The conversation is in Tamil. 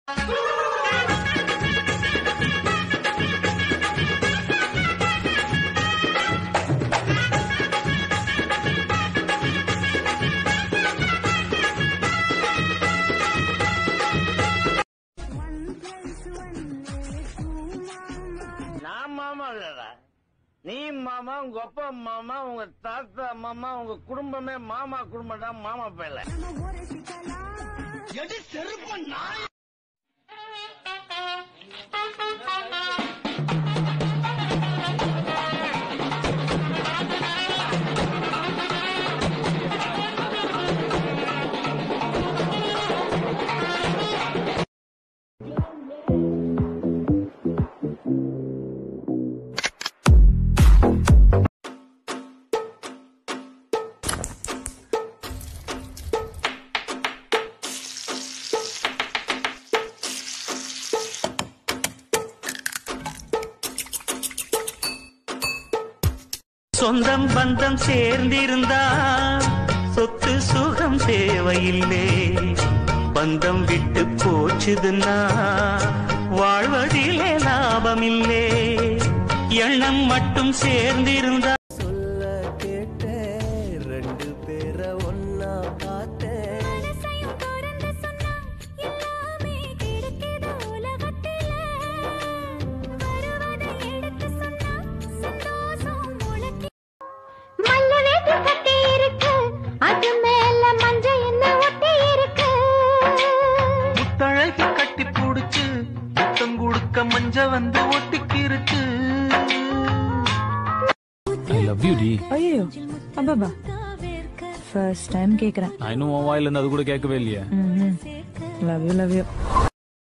நான் மாமா இல்லடா நீ மாமா உங்க அப்பா மாமா உங்க தாத்தா மாமா உங்க குடும்பமே மாமா குடும்பம் தான் மாமா பேல எது செருப்ப நாய் சொந்தம் பந்தம் சேர்ந்திருந்தா சொத்து சுகம் தேவையில்லை பந்தம் விட்டு போச்சுதுன்னா வாழ்வதிலே லாபமில்லே எண்ணம் மட்டும் சேர்ந்திருந்தா சொல்ல கேட்டேன் ரெண்டு பேரை ஒன்னா பார்த்தேன் மனசையும் திறந்து சொன்னா எல்லாமே கிடைக்குது உலகத்தில. வருவதை எடுத்து சொன்னா சந்தோஷம் முளைக்கு. மல்ல வேட்டி கட்டி இருக்கு, அது மேல மஞ்சள் எண்ணெய் ஒட்டி இருக்கு. முத்தழகி கட்டி புடிச்சு முத்தம் கொடுக்க மஞ்ச வந்து ஒட்டிக்கிருச்சு ஐ லவ் யூ டி ஐயோ அப்பாபா ஃபர்ஸ்ட் டைம் கேக்குறேன் நான் இன்னும் உன் வாயில இருந்து அது கூட கேட்கவே இல்லையே லவ் யூ லவ் யூ